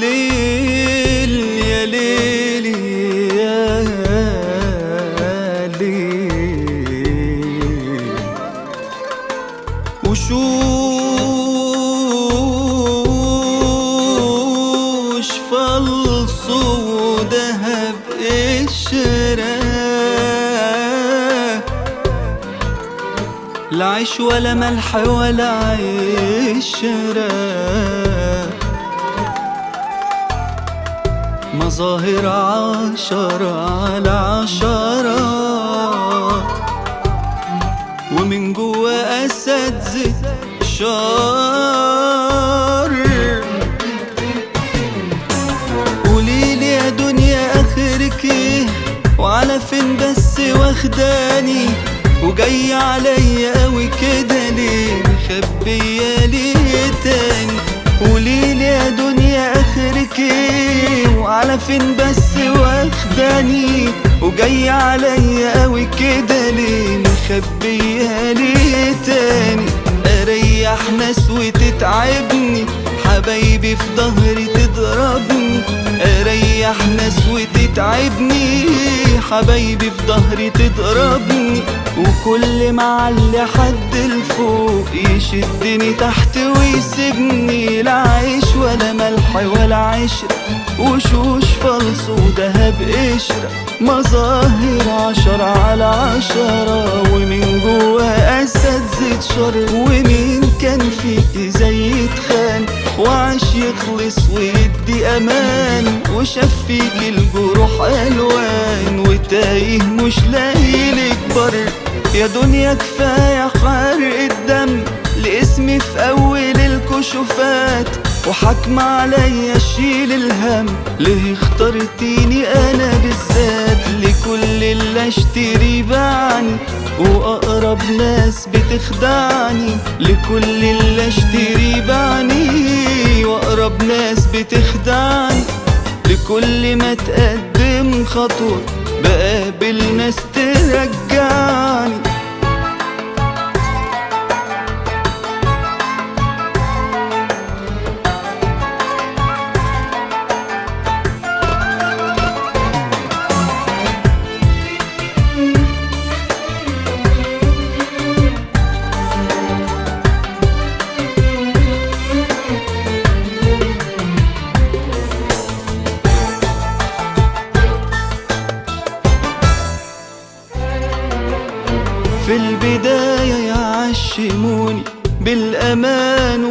ليل يا ليل يا ليل وشوش فلص وذهب قشره لا عيش ولا ملح ولا عشرة مظاهر عشرة على عشرة ومن جوا أساتذة شر قوليلي يا دنيا آخرك ايه وعلى فين بس واخداني وجاي عليا قوي كده ليه مخبية ليه تاني قوليلي يا دنيا اخرك ايه وعلى فين بس واخداني وجاي عليا قوي كده ليه مخبية ليه تاني اريح ناس وتتعبني حبايبي في ظهري تضربني اريح ناس وتتعبني حبايبي في ظهري تضربني وكل ما علي حد لفوق يشدني تحت ويسيبني لا عيش ولا ملح ولا عشرة وشوش فلص وذهب قشرة مظاهر عشرة على عشرة ومن جوا أساتذة شر ومين كان فيك زي يتخان وعاش يخلص ويدي أمان وشاف فيك الجروح ألوان وتايه مش لاقي لك بر يا دنيا كفاية حرق الدم لاسمي في أول الكشوفات وحكم عليا اشيل الهم ليه اخترتيني انا بالذات لكل اللي اشتري بعني واقرب ناس بتخدعني لكل اللي اشتري بعني واقرب ناس بتخدعني لكل ما تقدم خطوة بقابل ناس ترجعني في البداية يعشموني بالأمان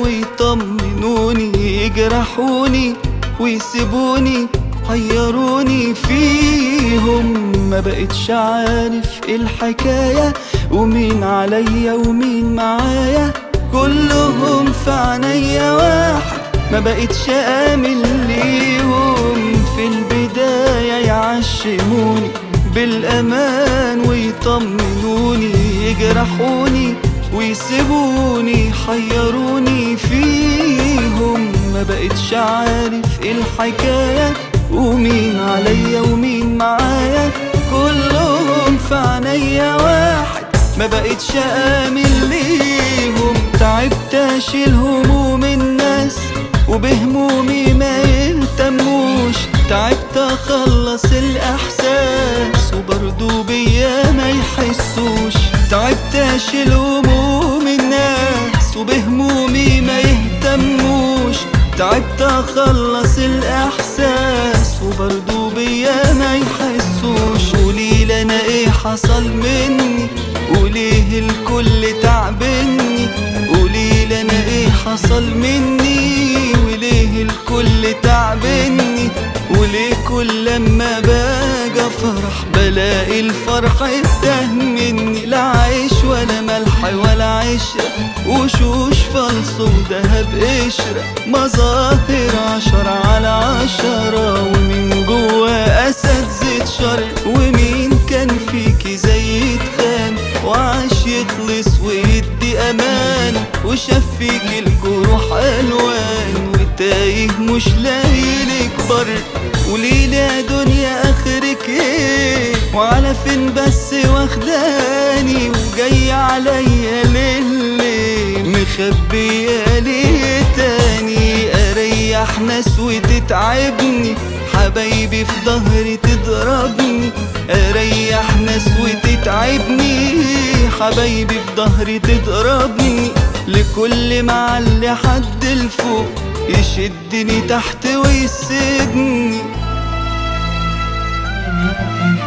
ويطمنوني يجرحوني ويسيبوني حيروني فيهم ما بقتش عارف ايه الحكاية ومين عليا ومين معايا كلهم في عينيا واحد ما بقتش آمن ليهم في البداية يعشموني بالأمان ويطمنوني يجرحوني ويسيبوني حيروني فيهم ما بقتش عارف ايه الحكاية ومين عليا ومين معايا كلهم في عينيا واحد ما بقتش آمن ليهم تعبت اشيل هموم الناس وبهمومي ما يهتموش تعبت اخلص الاحساس وبرضو بيا ما يحسوش تعبت اشيل هموم الناس وبهمومي ما يهتموش تعبت اخلص الاحساس وبرضو بيا ما يحسوش قوليلي انا ايه حصل مني وليه الكل تعبني قوليلي انا ايه حصل مني وليه الكل تعبني وليه كل لما باجي افرح بلاقي الفرح اتاه مني لا عيش ولا ملح ولا عشرة وشوش فلص وذهب قشرة مظاهر عشرة على عشرة ومن جوا أساتذة شر ومين كان فيكي زي يتخان وعاش يخلص ويدي أمان وشاف فيك الجروح ألوان وتايه مش لاقي لك بر وليلة يا دنيا آخرك ايه وعلى فين بس واخداني وجاي عليا للي مخبية ليه تاني أريح اريح ناس وتتعبني حبايبي في ظهري تضربني اريح ناس وتتعبني حبايبي في ظهري تضربني لكل معلي حد لفوق يشدني تحت ويسيبني